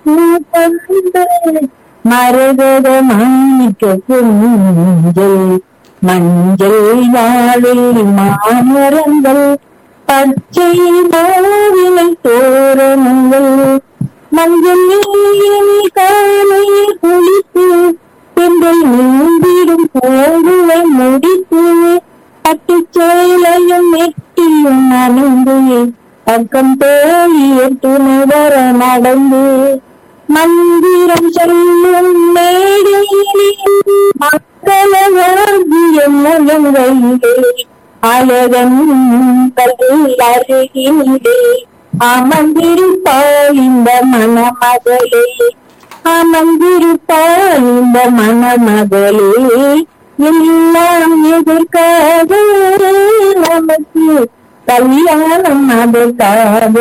பூப்பந்த மரகத மாணிக்க பொஞ்சல் மஞ்சள் வாழை மாமரங்கள் பச்சை மாவிலை தோரணங்கள் மஞ்சள் நீரில் காலையில் குளித்து பெண்கள் நீந்திடும் போர்வை முடித்து பட்டுச் சேலையும் நெட்டியும் அணிந்து பக்கம் தோழியர் துணைவர நடந்து மந்திரம் சொல்லும் மேடையிலே மக்கள வாத்தியம் முழங்கையிலே அழகன் கல்லில் அருகிலே அமர்ந்திருப்பாள் இந்த மணமகளே அமர்ந்திருப்பாள் இந்த மணமகளே எல்லாம் எதற்காக நமக்கு கல்யாணம் அதற்காக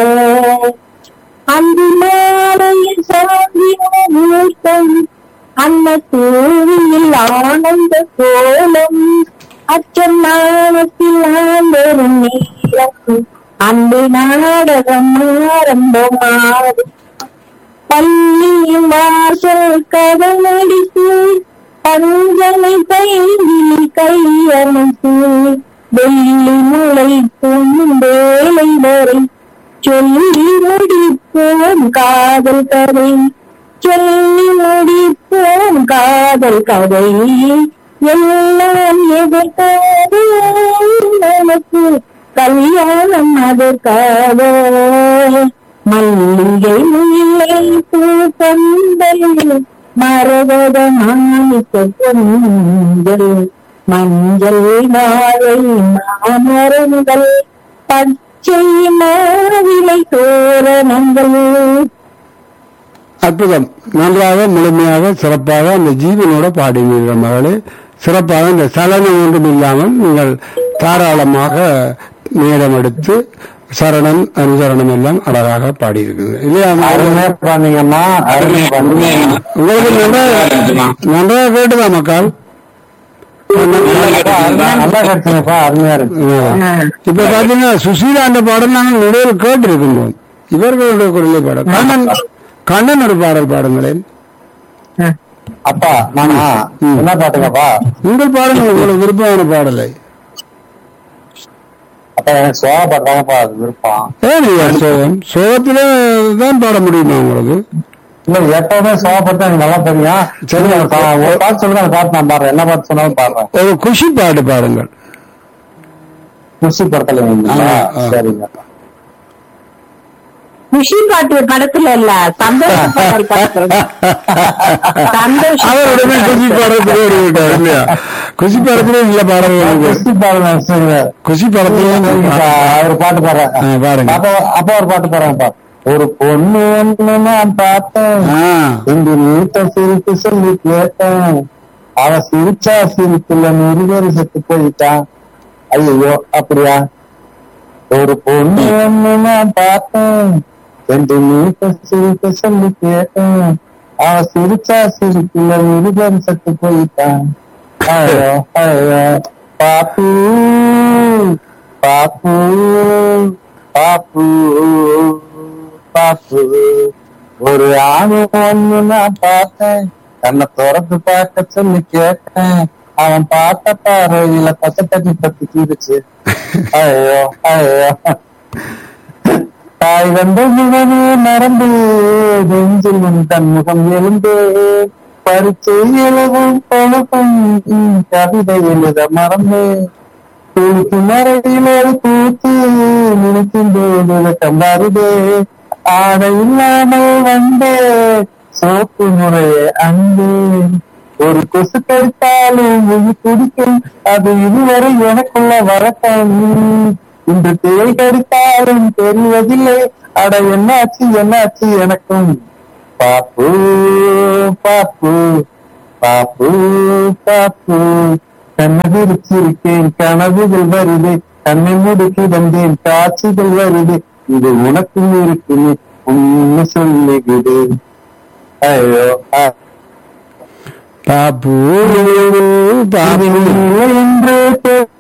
அந்த மாலையில் சாந்தியம் அந்த தூவியில் ஆனந்த கோலம் அச்சம் நாணத்தில் ஆண்டரும் நீளம் அன்பு நாடகம் ஆரம்பமாகும் பள்ளியின் வாசல் கதவடித்து பஞ்சனை கையில் கையமைத்து வெள்ளி முளை வேலை வரை சொல்லி முடிப்போம் காதல் கதை சொல்லி முடிப்போம் காதல் கதை எல்லாம் எதற்காக நமக்கு கல்யாணம் அதற்காக மல்லிகை முல்லை பூ பந்தல் மரகத மாணிக்க பொங்கல் மஞ்சள் வாழை மாமரங்கள் பச்சை மாவிலை தோரணங்கள் அற்புதம் நன்றாக முழுமையாக சிறப்பாக அந்த ஜீவனோட பாடினீர்கள் மகளே சிறப்பாக இந்த சலனம் ஒன்றும் இல்லாமல் நீங்கள் தாராளமாக நேரம் எடுத்து சரணம் அனுசரணம் எல்லாம் அழகாக பாடியிருக்குது இல்லையா மகளே? அருமையா பண்ணீங்கம்மா அருமையா பண்ணீங்க உங்களுக்கு நன்றாக நன்றாக கேட்டுதா மக்கள் நல்லா கட்டுங்கப்பா அருமையா இருக்கு இப்ப பாத்தீங்கன்னா சுசீலா அந்த பாடல் நாங்கள் நடுவில் கேட்டிருக்கின்றோம் இவர்களுடைய குரலை பாடல் கண்ணன் கண்ணன் ஒரு பாடல் பாடுங்களேன் அப்பா நானா என்ன பாட்டுங்கப்பா உங்கள் பாடல் உங்களுக்கு விருப்பமான பாடலை அப்பா எனக்கு சோழ பாட்டாங்கப்பா அது விருப்பம் ஏன் ஐயா சோகம் சோகத்திலே தான் பாட முடியுமா உங்களுக்கு இல்ல எப்பவுமே சோழ பாட்டு எனக்கு நல்லா தெரியும் சரி ஒரு பா- ஒரு பாட்டு சொல்லுங்க அந்த பாட்டு நான் பாடுறேன் என்ன பாட்டு சொன்னாலும் பாடுறேன் ஒரு குஷி பாட்டு பாடுங்கள் குஷி படத்துல ஆமா, ஆ. சரிங்க குஷி பாட்டு படத்துல இல்ல சந்தோஷ பாடல் படத்துல சந்தோஷ அவருடனே குஷி பாடத்திலே விட்டார் இல்லையா குஷி பாடத்திலே இல்ல பாடல் குஷி பாடுங்க சரிங்க குஷி பாடத்திலே ஒரு பாட்டு பாடுறேன் ஆ, பாருங்க. அப்ப அப்ப ஒரு பாட்டு பாடுறேன்ப்பா ஒரு பொண்ணு ஒண்ணு நான் பார்த்தேன் ஆ இந்த நீட்ட சிரிப்பு சொல்லி கேட்டேன் அவ சிரிச்சா சிரிப்புல நெருவேறி செத்து போயிட்டான் ஐயோ அப்படியா ஒரு பொண்ணு ஒண்ணு நான் பார்த்தேன் ரெண்டு நீட்ட சிரிப்பு சொல்லி கேட்டேன் அவ சிரிச்சா சிரிப்புல நெருவேறி செத்து போயிட்டான் ஐயோ ஐயோ பாப்பு பாப்பு பாப்பு பாப்பு ஒரு ஆணு ஒண்ணு நான் பார்த்தேன் கண்ணை திறந்து பார்க்க சொல்லி கேட்டேன் அவன் பார்த்த பார்வையில பச்சை தண்ணி பத்தி தீருச்சு ஐயோ ஐயோ தாய் வந்த முகமே மறந்து நெஞ்சில் உன் தன்முகம் எழுந்து பரிச்சை எழுதும் பழக்கம் கவிதை எழுத மறந்து தூக்கு மறையிலே கூத்து நினைக்கும் போது வெட்கம் வருதே ஆடை இல்லாமல் வந்தே சோப்பு முறையே அன்பு ஒரு கொசு கடித்தாலும் உயிர் குடிக்கும் அது இதுவரை எனக்குள்ள வழக்கம் இன்று தேய் கடித்தாலும் தெரிவதில்லை அட என்னாச்சு என்னாச்சு எனக்கும் பாப்பு பாப்பு பாப்பு பாப்பு கண்ணை விரிச்சிருக்கேன் கனவுகள் வருது கண்ணை மூடி கிடந்தேன் காட்சிகள் வருது இது உனக்கும் இருக்குன்னு உண்மை சொல்லுகுது ஐயோ ஆ. பாப்பு இது பாப்பு இல்லை என்று தெ-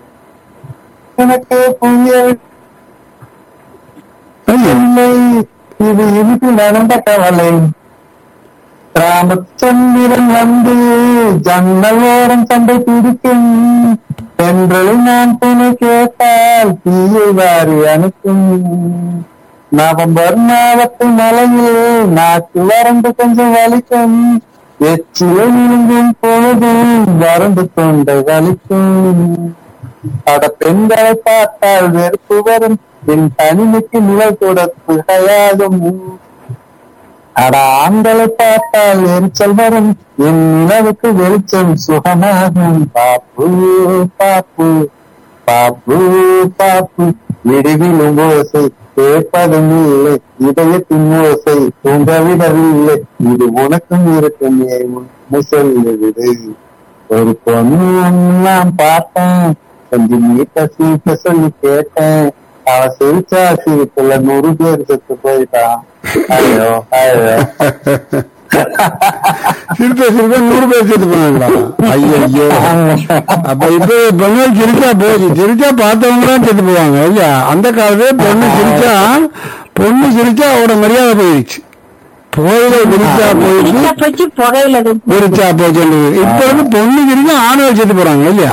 எனக்கு புரியவில்லை இது இதுக்கு நடந்த கவலை ராமச்சந்திரன் வந்து ஜன்னல் ஓரம் சண்டை பிடிக்கும் என்றொழி நான் துணை கேட்டால் தீயை வாரி அனுப்பும் நவம்பர் மாவட்ட மலையில் நாக்கு வறண்டு கொஞ்சம் வலிக்கும் எச்சில விழுங்கும் பொழுதும் வறண்டு தொண்டை வலிக்கும் அட பெண்களை பார்த்தால் வெறுப்பு வரும் என் தனிமைக்கு நிழல் கூட புகையாகும் அட ஆண்களை பார்த்தால் எரிச்சல் வரும் என் நிலவுக்கு வெளிச்சம் சுகமாகும் பாப்பு பாப்பு பாப்பு பாப்பு விடுவிலும் ஓசை கேட்பதும் இல்லை இதயத்தின் ஓசை தூங்கவிடவில்லை இது உனக்கும் இருக்கும் முசல் விடு ஒரு பொண்ணு ஒண்ணு நான் பார்த்தேன் கொஞ்சம் நீட்ட சீட்ட சொல்லி கேட்டேன் அவ சிரிச்சா சிரிப்புல நூறு பேர் செத்து போயிட்டான் ஐயோ ஐயோ சிரிப்ப சிரிப்ப நூறு பேர் சேர்த்து போனாங்களா ஐயோ அப்ப இப்ப பெண்கள் சிரிச்சா போச்சு சிரிச்சா பார்த்தவங்க தான் செத்து போவாங்க இல்லையா அந்த காலத்துல பொண்ணு சிரிச்சா பொண்ணு சிரிச்சா அவரோட மரியாதை போயிடுச்சு புகையில விரிச்சா போயிடுச்சு சிரிச்சா போச்சு புகையில இருக்கு. விரிச்சா போச்சு இப்ப வந்து பொண்ணு சிரிச்சா ஆணுகள் செத்து போறாங்க இல்லையா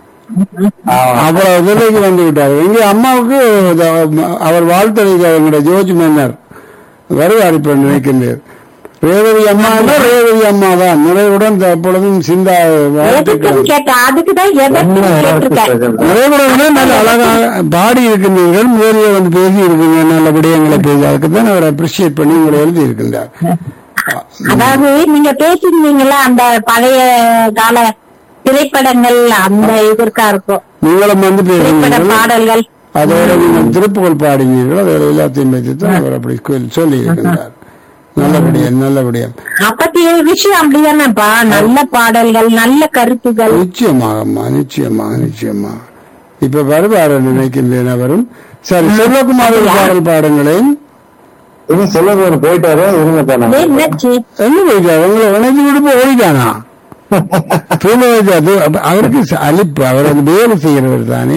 ஆமா. அவ்வளவு நிலைக்கு வந்து விட்டார் எங்க அம்மாவுக்கு இந்த- அவர் வாழ்த்தலைக்கு அவங்களுடைய ஜோஜி மன்னர் வருவார் இப்ப நினைக்கின்றார் ரேவதி அம்மா ரேவதி அம்மா தான் நிறைவுடன் எப்பொழுதும் சிந்தா வாழ்த்துக்கள் எதுக்குன்னு கேட்டேன் அதுக்குதான் எதற்கு கேட்டிருக்கேன் நிறைவுடன் நல்ல அழகாக பாடி இருக்கின்றீர்கள் முதலில் வந்து பேசி இருக்கீங்க நல்ல விடயங்களை பேசி அதுக்கு தான் அவர் அப்ரிசியேட் பண்ணி உங்களை எழுதி இருக்கின்றார் அதாவது நீங்க பேசிருந்தீங்களா அந்த பழைய கால திரைப்படங்கள் அந்த இதற்கா இருக்கும் நீங்களும் வந்து திரைப்பட பேசுகிறீர்கள் பாடல்கள் அதோட நீங்கள் திருப்புகழ் பாடினீர்கள் அதோட எல்லாத்தையும் வைத்து தான் அவர் அப்படி சொல்- சொல்லி இருக்கின்றார் நல்லபடியம் நல்லபடியம் அப்பத்திய விஷயம் அப்படிதானேப்பா நல்ல பாடல்கள் நல்ல கருத்துகள் நிச்சயமாகம்மா நிச்சயமாக நிச்சயமாக இப்ப வருவார் நினைக்கின்றேன் அவரும் சரி செல்வகுமார் ஒரு பாடல் பாடுங்களேன் இன்னும் சொல்ல போயிட்டாரு இருங்க தானே ஏன் என்னாச்சு என்ன போயிட்டார் உங்களை உணர்ச்சி விடுப்பு ஓடிட்டானா தூங்க வைக்காது அப்ப அவருக்கு ச- அலிப்பு அவர் வந்து வேலை செய்கிறவர் தானே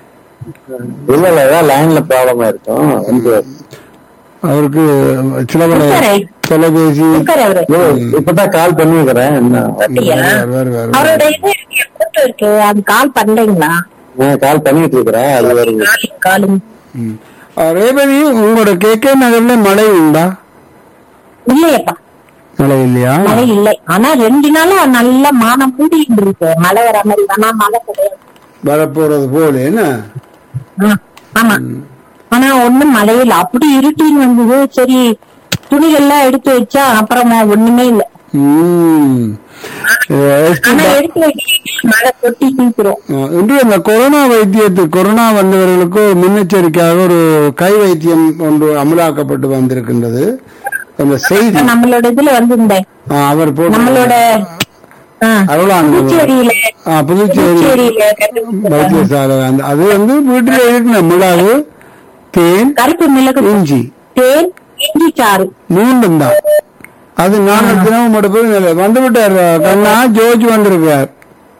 இல்ல இல்ல ஏதாவது லைன்ல ப்ராப்ளமா இருக்கும் வந்து அவருக்கு சில பல உட்காரு. தொலைபேசி உட்காரு அவரு இதோ இப்பதான் கால் பண்ணிருக்கிறேன் என்ன அப்படியா? வருவார், வருவார். அவரோட இது போட்டோ இருக்கு அது கால் பண்றீங்களா நான் கால் பண்ணிட்டு இருக்கிறேன் அது வருது காலும் ம். ஆ, ரேவதி உங்களோட கே கே நகர்ல மழை உண்டா இல்லையப்பா மழை இல்லையா மழை இல்லை ஆனா ரெண்டு நாளா நல்ல மானம் மூடி இருக்கு மழை வர மாதிரி ஆனா மழை கிடையாது வரப்போறது போல என்ன ஆ, ஆமா ஆனா ஒண்ணும் மழையில அப்படி இருட்டின்னு வந்தது சரி துணிகள்லாம் எடுத்து வச்சா அப்புறமா ஒண்ணுமே இல்ல ம். எஸ். ஆனா எடுத்து வச்சு மழை கொட்டி தீர்க்கிறோம் ஆ, இன்று அந்த கொரோனா வைத்தியத்து கொரோனா வந்தவர்களுக்கு முன்னெச்சரிக்கையாக ஒரு கை வைத்தியம் ஒன்று அமலாக்கப்பட்டு வந்திருக்கின்றது அந்த செய்தி நம்மளோட இதுல வந்து இந்த ஆ, அவர் போட்டு நம்மளோட ஆ, அருளானந்தவர். புதுச்சேரியில ஆ, புதுச்சேரி புதுச்சேரியில கண்டுபிடிச்ச வைத்தியசாலை அந்த அது வந்து வீட்டில் இருக்கிற மிளகு தேன் கருப்பு மிளகு இஞ்சி தேன் இஞ்சி சாறு மூன்றும் தான் அது நாங்கள் தினமும் எடுப்பது நல்லது. வந்து விட்டார் கண்ணா ஜோஜ் வந்திருக்கார்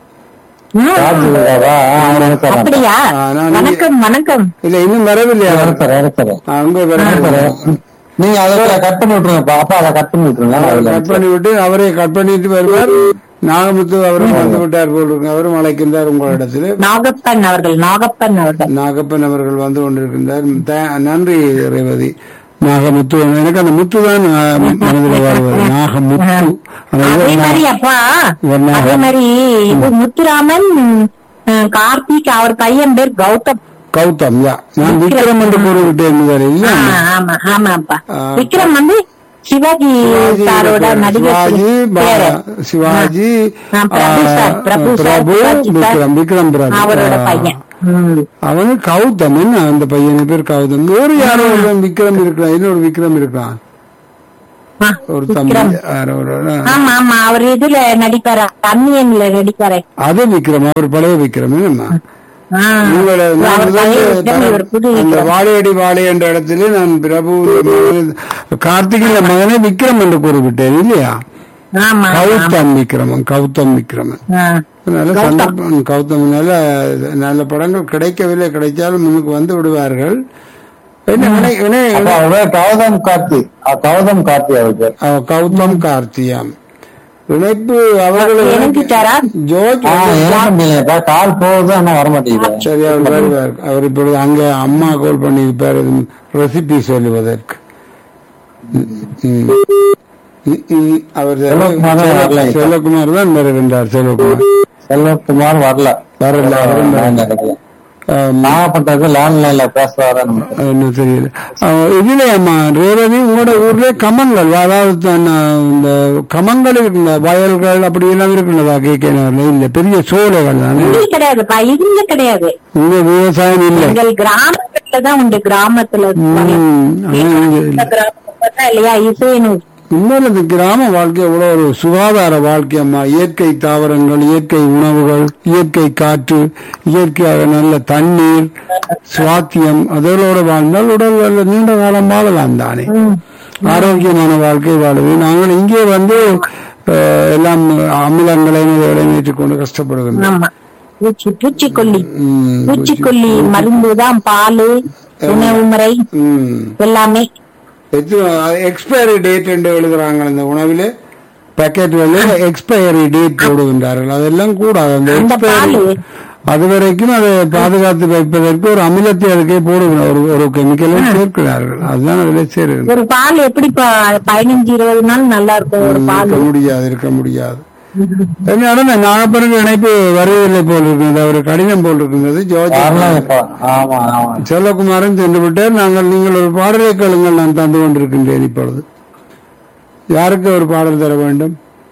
ம், காசு இருக்காதா? ஆ, நினைக்கிறேன். அப்படியா ஆ, நான் வணக்கம் வணக்கம் இல்ல இன்னும் வரவில்லையா நினைக்கிறேன், நினைக்கிறேன். அங்க வரவில்லை நீங்க அதோட கட் பண்ணி விட்டுருங்க அப்பா அதை கட் பண்ணி விட்டுருங்க அதுல கட் பண்ணி விட்டு அவரே கட் பண்ணிட்டு வருவார் நாகமுத்து அவரும் வந்து விட்டார் போல் இருக்கு அவரும் அழைக்கின்றார் உங்களிடத்தில் நாகப்பன் அவர்கள் நாகப்பன் அவர்கள் நாகப்பன் அவர்கள் வந்து கொண்டிருக்கின்றார் த- நன்றி ரேவதி நாகமுத்து எனக்கு அந்த முத்து தான் மனதில் வருவது நாகமுத்து அந்த அதே இது மாதிரி அப்பா ஒரு நாகம். அதே மாதிரி இது முத்துராமன் அஹ், கார்த்திக் அவர் பையன் பேர் கௌதம் கௌதம் யா நான் விக்ரம் என்று கூறிவிட்டேன் முதலில் ஆ, இல்ல ஆமா ஆமாப்பா ஆ. விக்ரம் வந்து சிவாஜி சாரோட நடிகர் சிவாஜி பா- பேரு. சிவாஜி ஆ, பிரபு ஆ, sir, Prabhu sir, Prabhu Sivaji sir. Vikram Vikram Prabhu அவரோட ஆ. பையன் ம். அவனு கௌதம் என்ன அந்த பையன் பேர் கௌதம் வேறு யாரோ ஒருவன் விக்ரம் இருக்கிறான் இன்னொரு விக்ரம் இருக்கான் ஆ, ஒரு விக்ரம் தம்பி யாரோ ஒரு ஆமா ஆமா அவர் இதுல நடிப்பாரு அன்னியன்ல நடிப்பாரு அது விக்ரம் அவர் பழைய விக்ரம் என்னம்மா ஆ. உங்களோட நான் அவர் முதல்ல பழைய விக்ரம், இவர் புது அந்த விக்ரம். வாழையடி வாழை என்ற இடத்துல நான் பிரபு கார்த்திகின் மகனை விக்ரம் என்று கூறிவிட்டேன் இல்லையா ஆமா ஆமா. கௌதம் விக்ரமன் கௌதம் விக்ரமன் ஆ. நல்ல கௌதம். சந்தர்ப்பம் கௌதம் நல்ல நல்ல படங்கள் கிடைக்கவில்லை கிடைச்சாலும் முன்னுக்கு வந்து விடுவார்கள் என்ன இணை இணை அப்ப அவ கௌதம் கார்த்தி அஹ் கௌதம் கார்த்தி அவருக்கு அவ கௌதம் கார்த்தியாம் இணைப்பு அவர்கள் இணைஞ்சிட்டாரா? ஜோர்ஜ் ஆஹ் எனக்கு முடியலப்பா கால் போகுது ஆனா வர மாட்டேங்குது சரி அவர் வருவார் அவர் இப்பொழுது அங்க அம்மா கால் பண்ணி இருப்பார் ரெசிபி சொல்லுவதற்கு ம், ம். ம், ம். அவர் செல்வகுமார் தான் வரல இப்ப. செல்வகுமார் தான் வருகின்றார் செல்வகுமார் செல்வகுமார் வரல வரல, அவரும் வரல. வரல ஆம், நாகப்பட்டினத்துக்கு லேண்ட்லைன்ல பேசுவாரு என்ன தெரியல அஹ் இதுல அம்மா ரேவதி உங்களோட ஊர்ல கமங்கள் அதாவது தன், இந்த கமங்கள் இருக்குல்ல வயல்கள் அப்படி எல்லாம் இருக்குல்லதா கேட்கல இல்ல பெரிய சோலைகள் தானே இங்க கிடையாதுப்பா இங்க கிடையாது இங்க விவசாயம் இல்லை எங்கள் கிராமத்துல தான் உண்டு கிராமத்துல ம், ஆனா இங்க இந்த கிராமத்துல தான் இல்லையா இசையனூர் இன்னொரு இந்த கிராம வாழ்க்கை எவ்வளவு ஒரு சுகாதார வாழ்க்கை அம்மா இயற்கை தாவரங்கள் இயற்கை உணவுகள் இயற்கை காற்று இயற்கையாக நல்ல தண்ணீர் சுவாத்தியம் அதோட வாழ்ந்தால் உடல் நல்ல நீண்ட காலம் வாழலாம் தானே ஆரோக்கியமான வாழ்க்கை வாழுது நாங்கள் இங்கே வந்து அஹ், எல்லாம் அமிலங்களை விளைவிட்டுக் கொண்டு கஷ்டப்படுகின்றோம் ஆமா பூச்சி பூச்சிக்கொல்லி ம், பூச்சிக்கொல்லி மருந்து தான் பால் உணவு முறை ம். எல்லாமே எக்ஸ்பயரி டேட் என்று எழுதுறாங்க இந்த உணவில பேக்கெட் வந்து எக்ஸ்பயரி டேட் போடுகின்றார்கள் அதெல்லாம் கூடாது அந்த அந்த எக்ஸ்பயரி பாலு அது வரைக்கும் அதை பாதுகாத்து வைப்பதற்கு ஒரு அமிலத்தை அதுக்கே போடுகிறார் ஒரு ஒரு கெமிக்கலை சேர்க்கிறார்கள் அதுதான் அதுல சேருகிறது ஒரு பால் எப்படி ப- பதினஞ்சு இருபது நாள் நல்லா இருக்கும் ஒரு பால் இருக்க முடியாது இருக்க முடியாது என்ன நாகப்பருக்கு இணைப்பு வரவில்லை போல் இருக்கிறது அவர் கடினம் போல் இருக்கின்றது வரல ஜோதி இப்ப ஆமா ஆமா செல்வகுமாரன் சென்று விட்டார் நாங்கள் நீங்கள் ஒரு பாடலை கேளுங்கள் நான் தந்து கொண்டிருக்கின்றேன் இப்பொழுது யாருக்கு ஒரு பாடல் தர வேண்டும்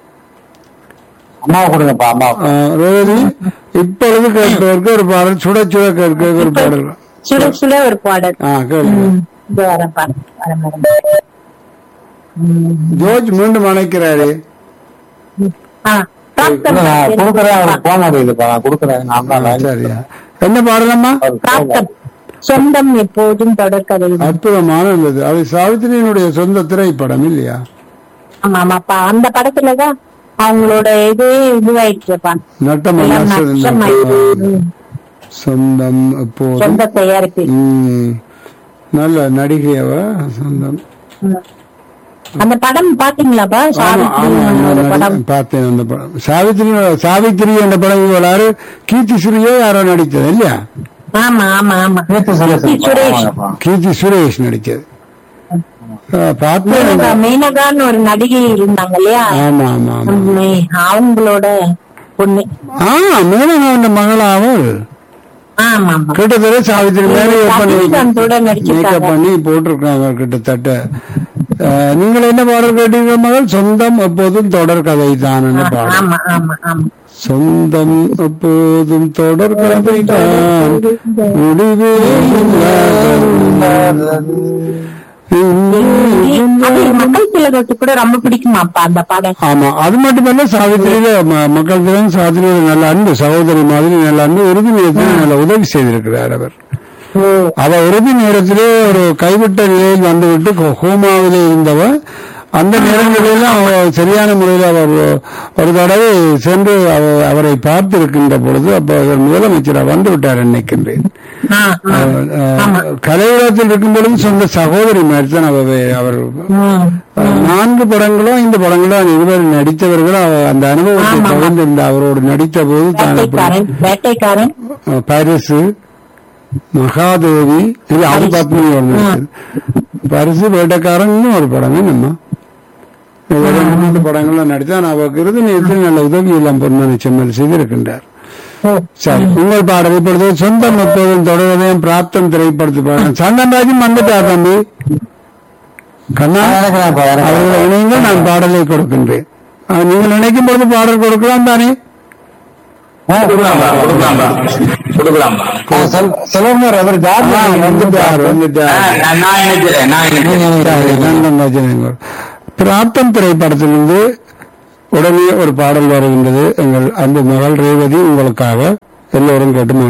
அம்மா கொடுங்கப்பா அம்மா ஆ, ரோஹிணி இப்பொழுது கேட்பதற்கு ஒரு பாடல் சுட சுட கேட்பதற்கு ஒரு பாடல் சுட சுட ஒரு பாடல் ஆ கேளுங்க இது வர பாடல் வர மேடம் ஜோர்ஜ் மீண்டும் அணைக்கிறாரு ஆ பிராப்தம் இல்ல, நான் கொடுக்குறேன் அவருக்கு போக முடியுதுப்பா நான் கொடுக்குறேன் நான் தான் line சரியா என்ன பாடலம்மா அவருக்கு போக பிராப்தம் சொந்தம் எப்போதும் தொடர்கதை அற்புதமான இருந்தது அது சாவித்திரியினுடைய சொந்த திரைப்படம் இல்லையா ஆமா ஆமாப்பா அந்த படத்துலதான் அவங்களோட இது இதுவாயிடுச்சுப்பா நட்டம் எல்லாம் நஷ்டமாயிடுச்சு ம். சொந்தம் எப்போதும் சொந்த தயாரிப்பு ம். நல்ல நடிகை அவ சொந்தம் ம். அந்த படம் பாத்தீங்களாப்பா ஆமா, சாவித்ரி ஆமா, ஒரு நான் படம் பார்த்தேன் அந்த படம் சாவித்திரி சாவித்திரி என்ற படம் இவளாரு கீர்த்தி சுரியோ யாரோ நடித்தது இல்லையா ஆமா ஆமா ஆமா கீர்த்தி சுரேஷ் கீர்த்தி சுரேஷ் ஆமாப்பா. கீர்த்தி சுரேஷ் நடித்தது ஆ, பார்த்தேன் மேனகா மேனகான்னு ஒரு நடிகை இருந்தாங்க இல்லையா ஆமா ஆமா ஆமா மே- அவங்களோட பொண்ணு ஆ மேனகாண்ட மகளா அவள் ஆமா ஆமா கிட்டத்தட்ட சாவித்திரி மேலே பண்ணி ரஜினிகாந்தோட நடிச்சிருக்காங்க. மேக்கப் பண்ணி போட்டிருக்காங்க கிட்டத்தட்ட ஆ, நீங்கள் என்ன பாடல் கேட்டீங்க மகள் சொந்தம் எப்போதும் தொடர் கதை தான் பாடல் ஆமா ஆமா ஆமா சொந்தம் எப்போதும் தொடர் கதை தான் முடிவே அது மக்கள் திலகத்துக்கு கூட ரொம்ப பிடிக்குமாப்பா அந்த படம் ஆமா அது மட்டுமல்ல சாவித்திரியில ம- மக்கள் தினம் சாவித்திரியில நல்ல அன்பு சகோதரி மாதிரி நல்ல அன்பு இறுதி நேரத்தில் நல்ல உதவி செய்திருக்கிறார் அவர் ஓ, அவ இறுதி நேரத்திலே ஒரு கைவிட்ட நிலையில் வந்துவிட்டு ஹோ- ஹோமாவிலே இருந்தவர் அந்த நேரங்களிலும் அவர் சரியான முறையில் அவர் ஒரு தடவை சென்று அவ- அவரை பார்த்திருக்கின்ற பொழுது அப்ப அவர் முதலமைச்சராக வந்து விட்டார் நினைக்கின்றேன் ஆ, ஆ. அவர், கலையுலகத்தில் இருக்கும் பொழுது சொந்த சகோதரி மாதிரி தான் அவர் அவர் ம். நான்கு படங்களும் இந்த படங்களும் இருவர் நடித்தவர்கள் அவ- அந்த அனுபவத்தை பகிர்ந்திருந்த அவரோடு நடித்த போது தான் அப்படி வேட்டைக்காரன் வேட்டைக்காரன் அஹ் பரிசு மகாதேவி இது அது பத்மி ஒரு நடிச்சது பரிசு வேட்டக்காரன் ஒரு படமே நம்ம இந்த ரெண்டு மூன்று படங்கள்ல நடித்தான் அவருக்கு இறுதி நேரத்தில் நல்ல உதவி எல்லாம் பொன்மணி செம்மல் செய்திருக்கின்றார் ஓ, சரி உங்கள் பாடல் இப்பொழுது சொந்தம் எப்போதும் தொடர்வதையும் பிராப்தம் திரைப்படத்து பாடல் சந்தன்ராஜும் வந்துட்டார் தம்பி கண்ணா இறக்குறேன்ப்பா, இறக்குறேன். அவர்களை இணைந்து நான் பாடலை கொடுக்கின்றேன் அஹ் நீங்கள் நினைக்கும் பொழுது பாடல் கொடுக்கலாம் தானே ஆ, கொடுக்கலாம்பா கொடுக்கலாம்பா கொடுக்கலாம்பா ஆ, செல்- செல்வகுமார் அவர் ஜாதி வந்துட்டார் வந்துட்டார் நான் நான் நினைக்கிறேன் நான் நினைக்கிறேன் நந்தன் பிராப்தம் திரைப்படத்திலிருந்து உடனே ஒரு பாடல் வருகின்றது எங்கள் அன்பு மகள் ரேவதி உங்களுக்காக எல்லோரும் கேட்டு